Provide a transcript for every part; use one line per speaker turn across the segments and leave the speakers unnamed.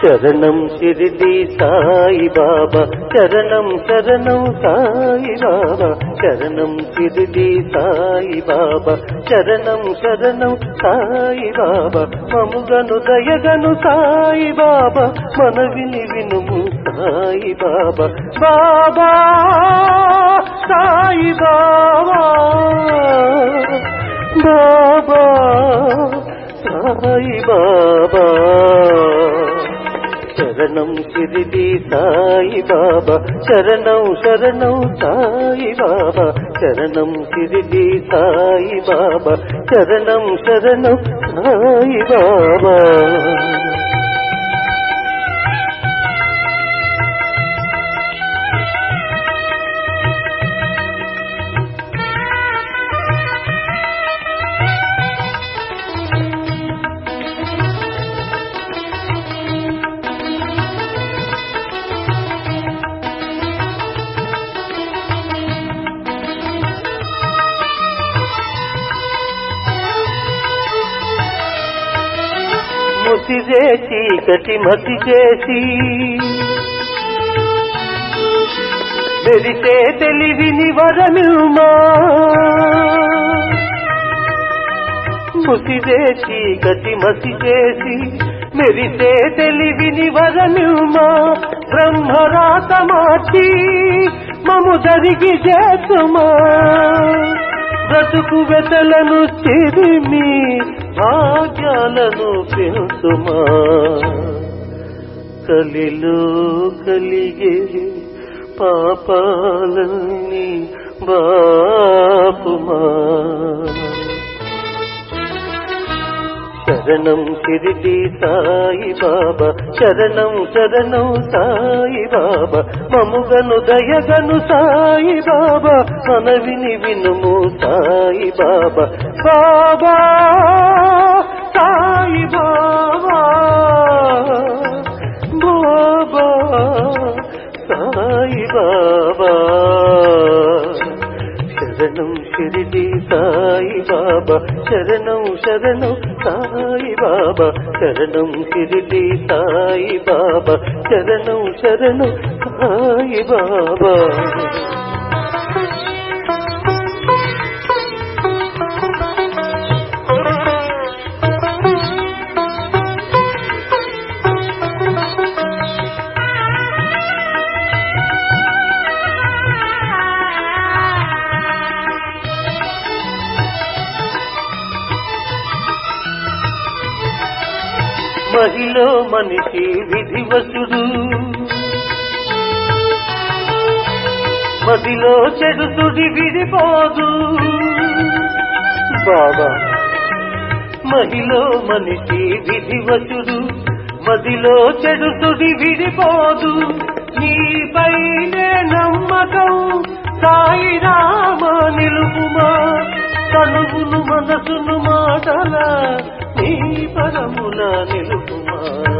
శరణం షిరిడి సాయి బాబా శరణం శరణం సాయి బాబా శరణం షిరిడి సాయి బాబా శరణం శరణం సాయి బాబా మముగను దయగను సాయి బాబా మనవిని వినుము సాయి బాబా బాబా సాయి బాబా బాబా సాయి బాబా శరణం షిరిడి సాయి బాబా శరణం శరణం సాయి బాబా శరణం షిరిడి సాయి బాబా శరణం శరణం సాయి బాబా ముసిరే చీకటి మసి చేసి మెరిసే తెలివిని వరమిల్మా ముసిరే చీకటి మసి చేసి మెరిసే తెలివిని వరమిల్మా బ్రహ్మరాత మార్చి మము జరిగి చేతుమా బ్రతుకు వెతలను చిరిమి భాగ్యాలను పెంచుమా కలిలో కలిగే పాపాలన్నీ బాపుమా శరణం షిరిడి సాయి బాబా శరణం శరణం సాయి బాబా మముగను దయగను సాయి బాబా మనవిని వినుము సాయి బాబా బాబా సాయి బాబా బాబా సాయి బాబా శరణం షిరిడి సాయి బాబా శరణం శరణం సాయి బాబా శరణం షిరిడి సాయి బాబా శరణం శరణం సాయి బాబా మహిళ మనిషి విధివసుడు మదిలో చెడు తుడి విడిపోదు బాబా మహిళ మనిషి విధివసుడు మదిలో చెడు తుడి విడిపోదు నీపైనే నమ్మకం సాయి రామ నిలుపుమా తనువును మనసును మాటల నీ పరమున నిలుపుమా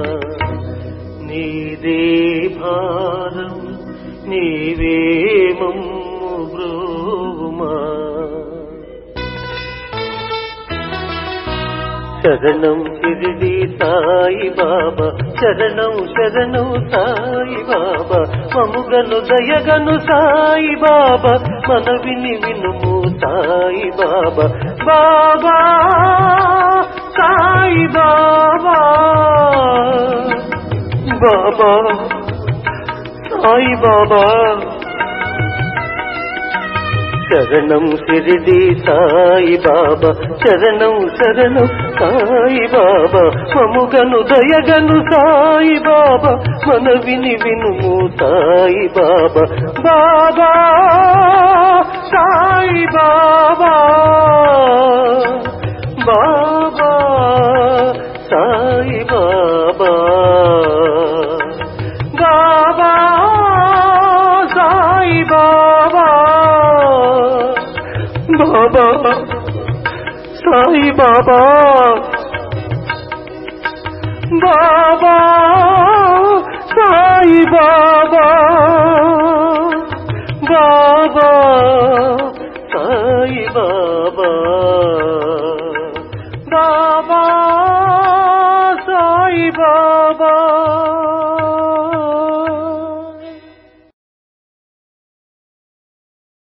నీదే భారం నీవే మమ్ము బ్రోవుమా శరణం షిరిడి సాయి బాబా శరణం శరణం సాయి బాబా మముగను దయగను సాయి బాబా మనవిని వినుము సాయి బాబా బాబా సాయి బాబా బాబా సాయి బాబా శరణం షిరిడి సాయి బాబా శరణం శరణం సాయి బాబా మముగను దయగను సాయి బాబా మన విని వినుము సాయి బాబా బాబా సాయి బాబా బాబా సాయి బాబా బాబా సాయి బాబా బాబా సాయి బాబా బాబా సాయి బాబా బాబా సాయి బాబా బాబా సాయి బాబా